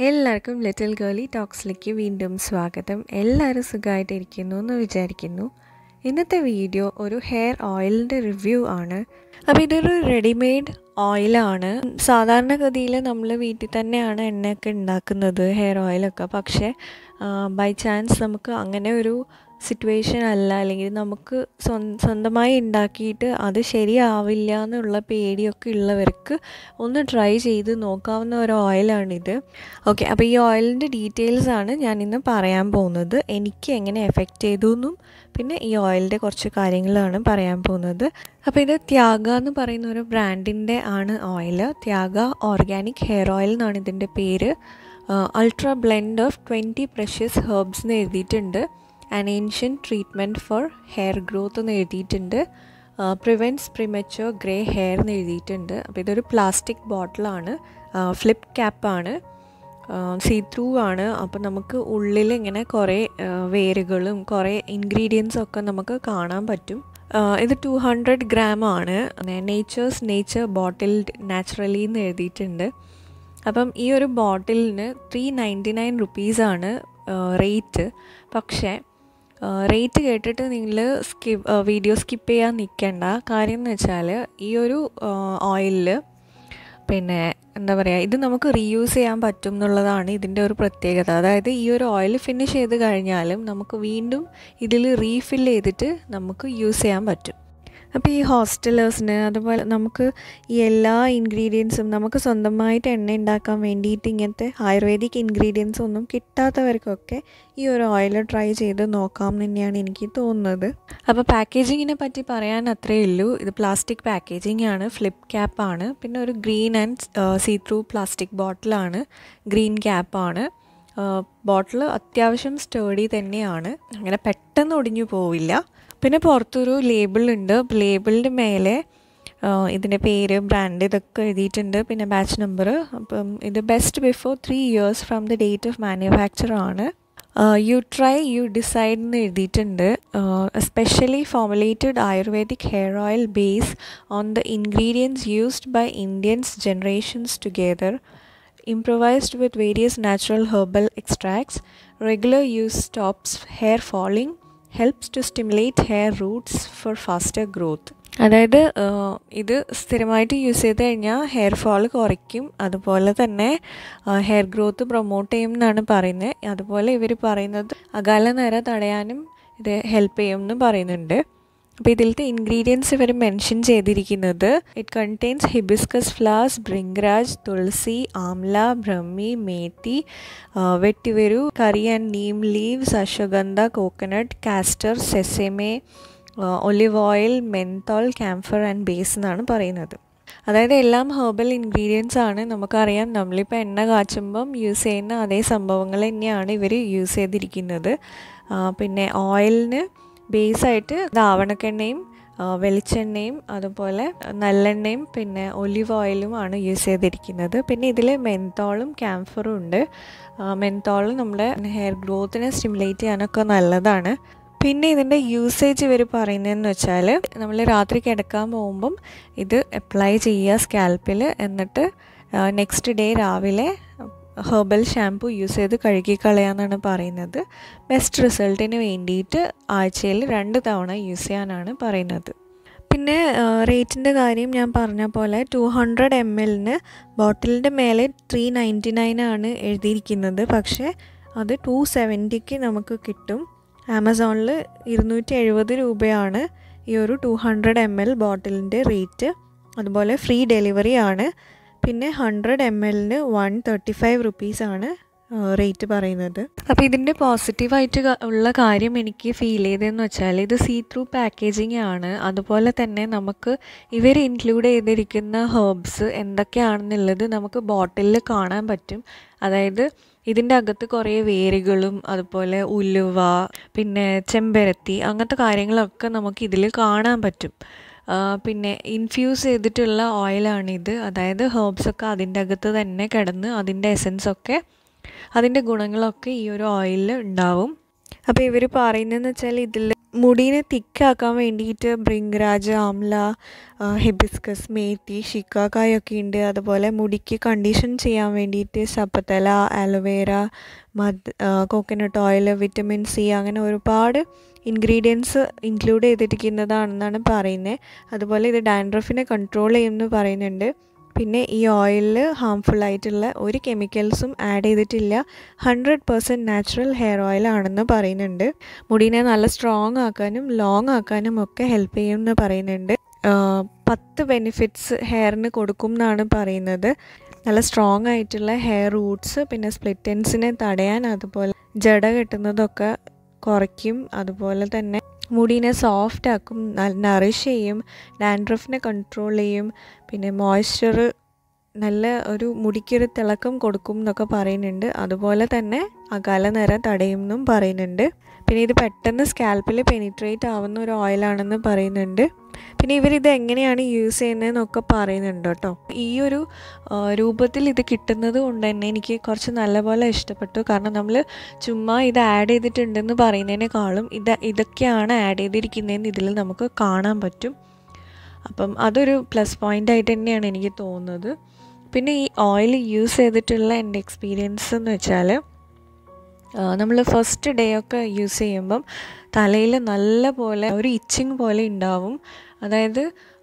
എല്ലാവർക്കും ലിറ്റിൽ ഗേളി ടോക്സിലേക്ക് വീണ്ടും സ്വാഗതം എല്ലാവരും സുഖമായിട്ടിരിക്കുന്നു എന്ന് വിചാരിക്കുന്നു ഇന്നത്തെ വീഡിയോ ഒരു ഹെയർ ഓയിലിൻ്റെ റിവ്യൂ ആണ് അപ്പോൾ ഇതൊരു റെഡിമെയ്ഡ് ഓയിലാണ് സാധാരണഗതിയിൽ നമ്മൾ വീട്ടിൽ തന്നെയാണ് എണ്ണയൊക്കെ ഉണ്ടാക്കുന്നത് ഹെയർ ഓയിലൊക്കെ പക്ഷേ ബൈ ചാൻസ് നമുക്ക് അങ്ങനെ ഒരു സിറ്റുവേഷൻ അല്ല അല്ലെങ്കിൽ നമുക്ക് സ്വന്തമായി ഉണ്ടാക്കിയിട്ട് അത് ശരിയാവില്ല എന്നുള്ള പേടിയൊക്കെ ഉള്ളവർക്ക് ഒന്ന് ട്രൈ ചെയ്ത് നോക്കാവുന്ന ഒരു ഓയിലാണിത് ഓക്കെ അപ്പോൾ ഈ ഓയിലിൻ്റെ ഡീറ്റെയിൽസ് ആണ് ഞാൻ ഇന്ന് പറയാൻ പോകുന്നത് എനിക്ക് എങ്ങനെ എഫക്റ്റ് ചെയ്തു എന്നും പിന്നെ ഈ ഓയിലിൻ്റെ കുറച്ച് കാര്യങ്ങളാണ് പറയാൻ പോകുന്നത് അപ്പോൾ ഇത് ത്യാഗ എന്ന് പറയുന്ന ഒരു ബ്രാൻഡിൻ്റെ ആണ് oil Tyaga organic hair oil എന്നാണ് ഇതിൻ്റെ പേര് ultra blend of twenty precious herbs എന്ന് എഴുതിയിട്ടുണ്ട് an ancient treatment for hair growth എന്ന് എഴുതിയിട്ടുണ്ട് പ്രിവെൻറ്റ്സ് പ്രിമച്ചുവർ ഗ്രേ ഹെയർ എന്ന് എഴുതിയിട്ടുണ്ട് അപ്പോൾ ഇതൊരു പ്ലാസ്റ്റിക് ബോട്ടിലാണ് ഫ്ലിപ്പ് ക്യാപ്പാണ് സീ ത്രൂ ആണ് അപ്പോൾ നമുക്ക് ഉള്ളിൽ ഇങ്ങനെ കുറേ വേരുകളും കുറേ ഇൻഗ്രീഡിയൻസും ഒക്കെ നമുക്ക് കാണാൻ പറ്റും ഇത് ടു ഹൺഡ്രഡ് ഗ്രാം ആണ് നേച്ചേഴ്സ് നേച്ചർ ബോട്ടിൽഡ് നാച്ചുറലി എന്ന് എഴുതിയിട്ടുണ്ട് അപ്പം ഈ ഒരു ബോട്ടിലിന് ത്രീ നയൻറ്റി നയൻ റുപ്പീസാണ് റേറ്റ് പക്ഷേ റേറ്റ് കേട്ടിട്ട് നിങ്ങൾ സ്കിപ്പ് വീഡിയോ സ്കിപ്പ് ചെയ്യാൻ നിൽക്കേണ്ട കാര്യം എന്ന് വെച്ചാൽ ഈ ഒരു ഓയിലിൽ പിന്നെ എന്താ പറയുക ഇത് നമുക്ക് റീയൂസ് ചെയ്യാൻ പറ്റും എന്നുള്ളതാണ് ഇതിൻ്റെ ഒരു പ്രത്യേകത അതായത് ഈ ഒരു ഓയിൽ ഫിനിഷ് ചെയ്ത് കഴിഞ്ഞാലും നമുക്ക് വീണ്ടും ഇതിൽ റീഫിൽ ചെയ്തിട്ട് നമുക്ക് യൂസ് ചെയ്യാൻ പറ്റും അപ്പോൾ ഈ ഹോസ്റ്റലേഴ്സിന് അതുപോലെ നമുക്ക് ഈ എല്ലാ ഇൻഗ്രീഡിയൻസും നമുക്ക് സ്വന്തമായിട്ട് എണ്ണ ഉണ്ടാക്കാൻ വേണ്ടിയിട്ട് ഇങ്ങനത്തെ ആയുർവേദിക് ഇൻഗ്രീഡിയൻസ് ഒന്നും കിട്ടാത്തവർക്കൊക്കെ ഈ ഒരു ഓയിൽ ട്രൈ ചെയ്ത് നോക്കാം എന്ന് തന്നെയാണ് എനിക്ക് തോന്നുന്നത് അപ്പോൾ പാക്കേജിങ്ങിനെ പറ്റി പറയാൻ അത്രയേ ഉള്ളൂ ഇത് പ്ലാസ്റ്റിക് പാക്കേജിംഗ് ആണ് ഫ്ലിപ്പ് ക്യാപ്പാണ് പിന്നെ ഒരു green and see through plastic ബോട്ടിലാണ് ഗ്രീൻ ക്യാപ്പാണ് ബോട്ടിൽ അത്യാവശ്യം സ്റ്റേഡി തന്നെയാണ് അങ്ങനെ പെട്ടെന്ന് ഒടിഞ്ഞു പോവില്ല പിന്നെ പുറത്തൊരു ലേബിൾ ഉണ്ട് ലേബിളിൻ്റെ മേലെ ഇതിൻ്റെ പേര് ബ്രാൻഡ് ഇതൊക്കെ എഴുതിയിട്ടുണ്ട് പിന്നെ ബാച്ച് നമ്പർ അപ്പം ഇത് best before three years from the date of manufacture ആണ് യു ട്രൈ യു ഡിസൈഡ് എന്ന് എഴുതിയിട്ടുണ്ട് specially formulated ayurvedic hair oil base on the ingredients used by Indians generations together improvised with various natural herbal extracts. Regular use stops hair falling, helps to stimulate hair roots for faster growth. അതായത് ഇത് സ്ഥിരമായിട്ട് use ചെയ്ത് കഴിഞ്ഞാൽ hair fall കുറയ്ക്കും അതുപോലെ തന്നെ hair growth promote ചെയ്യും എന്നാണ് പറയുന്നത് അതുപോലെ ഇവർ പറയുന്നത് അകാല നിര തടയാനും ഇത് ഹെൽപ്പ് ചെയ്യും എന്ന് പറയുന്നുണ്ട് അപ്പോൾ ഇതിലത്തെ ഇൻഗ്രീഡിയൻസ് ഇവർ മെൻഷൻ ചെയ്തിരിക്കുന്നത് it contains hibiscus flowers bhringraj tulsi amla brahmi methi vettiveru curry and neem leaves ashwagandha coconut castor sesame olive oil menthol camphor and base എന്നാണ് പറയുന്നത് അതായത് എല്ലാം ഹെർബൽ ഇൻഗ്രീഡിയൻസ് ആണ് നമുക്കറിയാം നമ്മളിപ്പോൾ എണ്ണ കാച്ചുമ്പം യൂസ് ചെയ്യുന്ന അതേ സംഭവങ്ങൾ തന്നെയാണ് ഇവർ യൂസ് ചെയ്തിരിക്കുന്നത് പിന്നെ ഓയിലിന് ബേസായിട്ട് ദാവണക്കെണ്ണയും വെളിച്ചെണ്ണയും അതുപോലെ നല്ലെണ്ണയും പിന്നെ ഒലിവ് ഓയിലും ആണ് യൂസ് ചെയ്തിരിക്കുന്നത് പിന്നെ ഇതിൽ മെൻതോളും ക്യാംഫറും ഉണ്ട് മെൻതോൾ നമ്മുടെ ഹെയർ ഗ്രോത്തിനെ സ്റ്റിമുലേറ്റ് ചെയ്യാനൊക്കെ നല്ലതാണ് പിന്നെ ഇതിൻ്റെ യൂസേജ് ഇവർ പറയുന്നതെന്ന് വെച്ചാൽ നമ്മൾ രാത്രി കിടക്കാൻ പോകുമ്പം ഇത് അപ്ലൈ ചെയ്യുക സ്കാൽപ്പിൽ എന്നിട്ട് നെക്സ്റ്റ് ഡേ രാവിലെ ഹെർബൽ ഷാംപൂ യൂസ് ചെയ്ത് കഴുകിക്കളയാന്നാണ് പറയുന്നത് ബെസ്റ്റ് റിസൾട്ടിന് വേണ്ടിയിട്ട് ആഴ്ചയിൽ രണ്ട് തവണ യൂസ് ചെയ്യാനാണ് പറയുന്നത് പിന്നെ റേറ്റിൻ്റെ കാര്യം ഞാൻ പറഞ്ഞ പോലെ ടു ഹൺഡ്രഡ് എം എല്ലിന് ബോട്ടിലിൻ്റെ മേലെ ത്രീ നയൻറ്റി നയൻ ആണ് എഴുതിയിരിക്കുന്നത് പക്ഷേ അത് ടു സെവൻറ്റിക്ക് നമുക്ക് കിട്ടും ആമസോണിൽ ഇരുന്നൂറ്റി എഴുപത് രൂപയാണ് ഈ ഒരു ടു ഹൺഡ്രഡ് എം എൽ ബോട്ടിലിൻ്റെ റേറ്റ് അതുപോലെ ഫ്രീ ഡെലിവറി ആണ് പിന്നെ ഹൺഡ്രഡ് എം എല്ലിന് വൺ തേർട്ടി ഫൈവ് റുപ്പീസാണ് റേറ്റ് പറയുന്നത് അപ്പോൾ ഇതിൻ്റെ പോസിറ്റീവായിട്ട് ഉള്ള കാര്യം എനിക്ക് ഫീൽ ചെയ്തതെന്ന് വെച്ചാൽ ഇത് സീ ത്രൂ പാക്കേജിങ് ആണ് അതുപോലെ തന്നെ നമുക്ക് ഇവർ ഇൻക്ലൂഡ് ചെയ്തിരിക്കുന്ന ഹെർബ്സ് എന്തൊക്കെയാണെന്നുള്ളത് നമുക്ക് ബോട്ടിലിൽ കാണാൻ പറ്റും അതായത് ഇതിൻ്റെ അകത്ത് കുറേ വേരുകളും അതുപോലെ ഉലുവ പിന്നെ ചെമ്പരത്തി അങ്ങനത്തെ കാര്യങ്ങളൊക്കെ നമുക്ക് ഇതിൽ കാണാൻ പറ്റും പിന്നെ ഇൻഫ്യൂസ് ചെയ്തിട്ടുള്ള ഓയിലാണിത് അതായത് ഹെർബ്സൊക്കെ അതിൻ്റെ അകത്ത് തന്നെ കിടന്ന് അതിൻ്റെ എസൻസൊക്കെ അതിൻ്റെ ഗുണങ്ങളൊക്കെ ഈ ഒരു ഓയിലിൽ ഉണ്ടാവും അപ്പോൾ ഇവർ പറയുന്നതെന്ന് വെച്ചാൽ ഇതിൽ മുടീനെ തിക്കാക്കാൻ വേണ്ടിയിട്ട് ബ്രിങ്രാജ് ആംല ഹിബിസ്കസ് മേത്തി ഷിക്കാക്കായൊക്കെ ഉണ്ട് അതുപോലെ മുടിക്ക് കണ്ടീഷൻ ചെയ്യാൻ വേണ്ടിയിട്ട് സപ്പത്തല aloe vera mud coconut oil vitamin C അങ്ങനെ ഒരുപാട് ഇൻഗ്രീഡിയൻസ് ഇൻക്ലൂഡ് ചെയ്തിരിക്കുന്നതാണെന്നാണ് പറയുന്നത് അതുപോലെ ഇത് ഡാൻഡ്രഫിനെ കൺട്രോൾ ചെയ്യുമെന്ന് പറയുന്നുണ്ട് പിന്നെ ഈ ഓയിലിൽ ഹാംഫുൾ ആയിട്ടുള്ള ഒരു കെമിക്കൽസും ആഡ് ചെയ്തിട്ടില്ല hundred percent natural hair oil ആണെന്ന് പറയുന്നുണ്ട് മുടീനെ നല്ല സ്ട്രോങ് ആക്കാനും ലോങ് ആക്കാനും ഒക്കെ ഹെൽപ്പ് ചെയ്യും എന്ന് പറയുന്നുണ്ട് പത്ത് ബെനിഫിറ്റ്സ് ഹെയറിന് കൊടുക്കും എന്നാണ് പറയുന്നത് നല്ല സ്ട്രോങ് ആയിട്ടുള്ള ഹെയർ റൂട്ട്സ് പിന്നെ സ്പ്ലിറ്റൻസിനെ തടയാൻ അതുപോലെ ജട കെട്ടുന്നതൊക്കെ കുറയ്ക്കും അതുപോലെ തന്നെ മുടീനെ സോഫ്റ്റ് ആക്കും നറിഷ് ചെയ്യും ഡാൻഡ്രഫിനെ കൺട്രോൾ ചെയ്യും പിന്നെ മോയ്സ്ചർ നല്ല ഒരു മുടിക്കൊരു തിളക്കം കൊടുക്കും എന്നൊക്കെ പറയുന്നുണ്ട് അതുപോലെ തന്നെ അകാല നിര തടയും എന്നും പറയുന്നുണ്ട് പിന്നെ ഇത് പെട്ടെന്ന് സ്കാൽപ്പിൽ പെനിട്രേറ്റ് ആവുന്ന ഒരു ഓയിലാണെന്ന് പറയുന്നുണ്ട് പിന്നെ ഇവരിത് എങ്ങനെയാണ് യൂസ് ചെയ്യുന്നതെന്നൊക്കെ പറയുന്നുണ്ട് കേട്ടോ ഈ ഒരു രൂപത്തിൽ ഇത് കിട്ടുന്നത് കൊണ്ട് തന്നെ എനിക്ക് കുറച്ച് നല്ലപോലെ ഇഷ്ടപ്പെട്ടു കാരണം നമ്മൾ ചുമ്മാ ഇത് ആഡ് ചെയ്തിട്ടുണ്ടെന്ന് പറയുന്നതിനേക്കാളും ഇത് ഇതൊക്കെയാണ് ആഡ് ചെയ്തിരിക്കുന്നതെന്ന് ഇതിൽ നമുക്ക് കാണാൻ പറ്റും അപ്പം അതൊരു പ്ലസ് പോയിൻ്റ് ആയിട്ട് തന്നെയാണ് എനിക്ക് തോന്നുന്നത് പിന്നെ ഈ ഓയിൽ യൂസ് ചെയ്തിട്ടുള്ള എൻ്റെ എക്സ്പീരിയൻസ് എന്ന് വെച്ചാൽ നമ്മൾ ഫസ്റ്റ് ഡേ ഒക്കെ യൂസ് ചെയ്യുമ്പം തലയിൽ നല്ല പോലെ ഒരു ഇച്ചിങ് പോലെ ഉണ്ടാവും അതായത്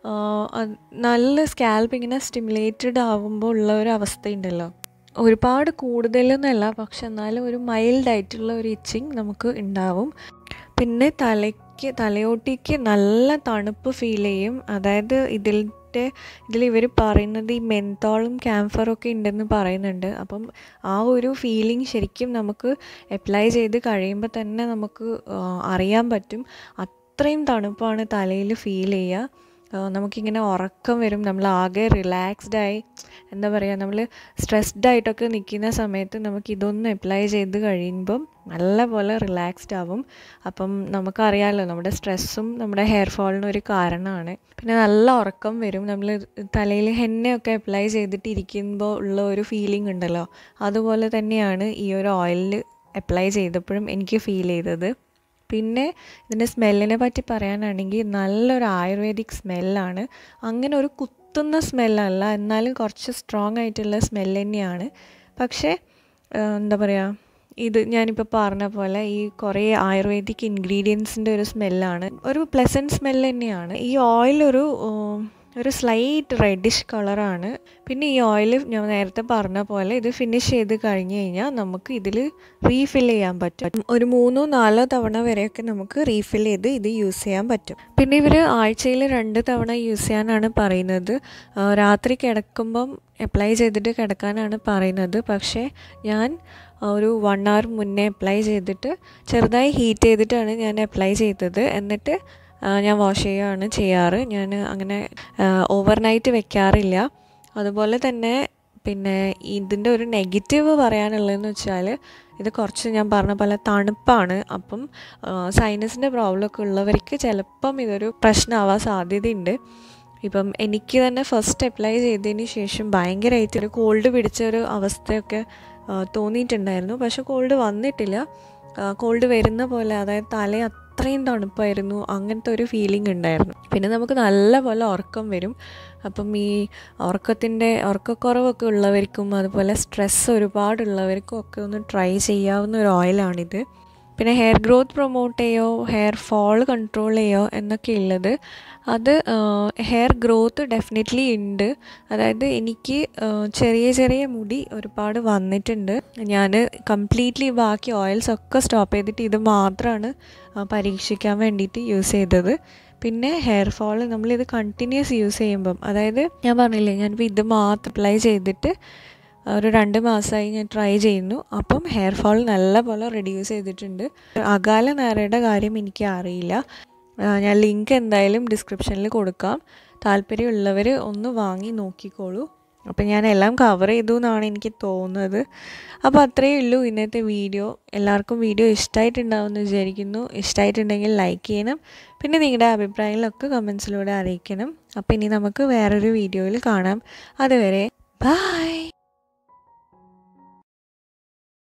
നല്ല സ്കാൽപ്പ് ഇങ്ങനെ സ്റ്റിമുലേറ്റഡ് ആവുമ്പോൾ ഉള്ള ഒരു അവസ്ഥയുണ്ടല്ലോ ഒരുപാട് കൂടുതലൊന്നുമല്ല പക്ഷെ എന്നാലും ഒരു മൈൽഡ് ആയിട്ടുള്ള ഒരു ഇച്ചിങ് നമുക്ക് ഉണ്ടാവും പിന്നെ തലയ്ക്ക് തലയോട്ടിക്ക് നല്ല തണുപ്പ് ഫീൽ ചെയ്യും അതായത് ഇതിൻ്റെ ഇതിൽ ഇവർ പറയുന്നത് ഈ മെന്തോളും ക്യാംഫറും ഒക്കെ ഉണ്ടെന്ന് പറയുന്നുണ്ട് അപ്പം ആ ഒരു ഫീലിംഗ് ശരിക്കും നമുക്ക് അപ്ലൈ ചെയ്ത് കഴിയുമ്പോൾ തന്നെ നമുക്ക് അറിയാൻ പറ്റും അത്രയും തണുപ്പാണ് തലയിൽ ഫീൽ ചെയ്യുക നമുക്കിങ്ങനെ ഉറക്കം വരും നമ്മൾ ആകെ റിലാക്സ്ഡായി എന്താ പറയുക നമ്മൾ സ്ട്രെസ്ഡ് ആയിട്ടൊക്കെ നിൽക്കുന്ന സമയത്ത് നമുക്ക് ഇതൊന്ന് അപ്ലൈ ചെയ്ത് കഴിയുമ്പം നല്ല പോലെ റിലാക്സ്ഡ് ആവും അപ്പം നമുക്കറിയാമല്ലോ നമ്മുടെ സ്ട്രെസ്സും നമ്മുടെ ഹെയർ ഫോളിനും ഒരു കാരണമാണ് പിന്നെ നല്ല ഉറക്കം വരും നമ്മൾ തലയിൽ ഹെന്നയൊക്കെ അപ്ലൈ ചെയ്തിട്ട് ഇരിക്കുമ്പോൾ ഉള്ള ഒരു ഫീലിംഗ് ഉണ്ടല്ലോ അതുപോലെ തന്നെയാണ് ഈ ഒരു ഓയിലിൽ അപ്ലൈ ചെയ്തപ്പോഴും എനിക്ക് ഫീൽ ചെയ്തത് പിന്നെ ഇതിൻ്റെ സ്മെല്ലിനെ പറ്റി പറയാനാണെങ്കിൽ നല്ലൊരു ആയുർവേദിക് സ്മെല്ലാണ് അങ്ങനെ ഒരു കുത്തുന്ന സ്മെല്ലല്ല എന്നാലും കുറച്ച് സ്ട്രോങ് ആയിട്ടുള്ള സ്മെല്ല് തന്നെയാണ് പക്ഷേ എന്താ പറയുക ഇത് ഞാനിപ്പോൾ പറഞ്ഞ പോലെ ഈ കുറേ ആയുർവേദിക് ഇൻഗ്രീഡിയൻസിൻ്റെ ഒരു സ്മെല്ലാണ് ഒരു പ്ലസൻറ്റ് സ്മെല്ല് തന്നെയാണ് ഈ ഓയിൽ ഒരു ഒരു സ്ലൈറ്റ് റെഡിഷ് കളറാണ് പിന്നെ ഈ ഓയിൽ ഞാൻ നേരത്തെ പറഞ്ഞ പോലെ ഇത് ഫിനിഷ് ചെയ്ത് കഴിഞ്ഞ് കഴിഞ്ഞാൽ നമുക്ക് ഇതിൽ റീഫിൽ ചെയ്യാൻ പറ്റും ഒരു മൂന്നോ നാലോ തവണ വരെയൊക്കെ നമുക്ക് റീഫിൽ ചെയ്ത് ഇത് യൂസ് ചെയ്യാൻ പറ്റും പിന്നെ ഇവർ ആഴ്ചയിൽ രണ്ട് തവണ യൂസ് ചെയ്യാനാണ് പറയുന്നത് രാത്രി കിടക്കുമ്പം അപ്ലൈ ചെയ്തിട്ട് കിടക്കാനാണ് പറയുന്നത് പക്ഷേ ഞാൻ ഒരു വൺ അവർ മുന്നേ അപ്ലൈ ചെയ്തിട്ട് ചെറുതായി ഹീറ്റ് ചെയ്തിട്ടാണ് ഞാൻ അപ്ലൈ ചെയ്തത് എന്നിട്ട് ഞാൻ വാഷ് ചെയ്യുകയാണ് ചെയ്യാറ് ഞാൻ അങ്ങനെ ഓവർനൈറ്റ് വെക്കാറില്ല അതുപോലെ തന്നെ പിന്നെ ഇതിൻ്റെ ഒരു നെഗറ്റീവ് പറയാനുള്ളതെന്ന് വെച്ചാൽ ഇത് കുറച്ച് ഞാൻ പറഞ്ഞ പോലെ തണുപ്പാണ് അപ്പം സൈനസിൻ്റെ പ്രോബ്ലം ഒക്കെ ഉള്ളവർക്ക് ചിലപ്പം ഇതൊരു പ്രശ്നമാവാൻ സാധ്യതയുണ്ട് ഇപ്പം എനിക്ക് തന്നെ ഫസ്റ്റ് അപ്ലൈ ചെയ്തതിന് ശേഷം ഭയങ്കരമായിട്ട് ഒരു കോൾഡ് പിടിച്ച ഒരു അവസ്ഥയൊക്കെ തോന്നിയിട്ടുണ്ടായിരുന്നു പക്ഷെ കോൾഡ് വന്നിട്ടില്ല കോൾഡ് വരുന്ന പോലെ അതായത് തല അത്രയും തണുപ്പായിരുന്നു അങ്ങനത്തെ ഒരു ഫീലിംഗ് ഉണ്ടായിരുന്നു പിന്നെ നമുക്ക് നല്ല പോലെ ഉറക്കം വരും അപ്പം ഈ ഉറക്കത്തിൻ്റെ ഉറക്കക്കുറവൊക്കെ ഉള്ളവർക്കും അതുപോലെ സ്ട്രെസ് ഒരുപാടുള്ളവർക്കും ഒക്കെ ഒന്ന് ട്രൈ ചെയ്യാവുന്ന ഒരു ഓയിലാണിത് പിന്നെ ഹെയർ ഗ്രോത്ത് പ്രൊമോട്ട് ചെയ്യോ ഹെയർ ഫോൾ കൺട്രോൾ ചെയ്യോ എന്നൊക്കെ ഉള്ളത് അത് ഹെയർ ഗ്രോത്ത് ഡെഫിനറ്റ്ലി ഉണ്ട് അതായത് എനിക്ക് ചെറിയ ചെറിയ മുടി ഒരുപാട് വന്നിട്ടുണ്ട് ഞാൻ കംപ്ലീറ്റ്ലി ബാക്കി ഓയിൽസ് ഒക്കെ സ്റ്റോപ്പ് ചെയ്തിട്ട് ഇത് മാത്രമാണ് പരീക്ഷിക്കാൻ വേണ്ടിയിട്ട് യൂസ് ചെയ്തത് പിന്നെ ഹെയർ ഫോൾ നമ്മളിത് കണ്ടിന്യൂസ് യൂസ് ചെയ്യുമ്പം അതായത് ഞാൻ പറഞ്ഞില്ലേ ഞാനിപ്പോൾ ഇത് മാത്രം അപ്ലൈ ചെയ്തിട്ട് ഒരു രണ്ട് മാസമായി ഞാൻ ട്രൈ ചെയ്യുന്നു അപ്പം ഹെയർ ഫോൾ നല്ല പോലെ റെഡ്യൂസ് ചെയ്തിട്ടുണ്ട് അകാല നേരയുടെ കാര്യം എനിക്ക് അറിയില്ല ഞാൻ ലിങ്ക് എന്തായാലും ഡിസ്ക്രിപ്ഷനിൽ കൊടുക്കാം താല്പര്യമുള്ളവർ ഒന്ന് വാങ്ങി നോക്കിക്കോളൂ അപ്പം ഞാൻ എല്ലാം കവർ ചെയ്തു എന്നാണ് എനിക്ക് തോന്നുന്നത് അപ്പോൾ അത്രയേ ഉള്ളൂ ഇന്നത്തെ വീഡിയോ എല്ലാവർക്കും വീഡിയോ ഇഷ്ടമായിട്ടുണ്ടാവുമെന്ന് വിചാരിക്കുന്നു ഇഷ്ടമായിട്ടുണ്ടെങ്കിൽ ലൈക്ക് ചെയ്യണം പിന്നെ നിങ്ങളുടെ അഭിപ്രായങ്ങളൊക്കെ കമൻസിലൂടെ അറിയിക്കണം അപ്പോൾ ഇനി നമുക്ക് വേറൊരു വീഡിയോയിൽ കാണാം അതുവരെ ബായ്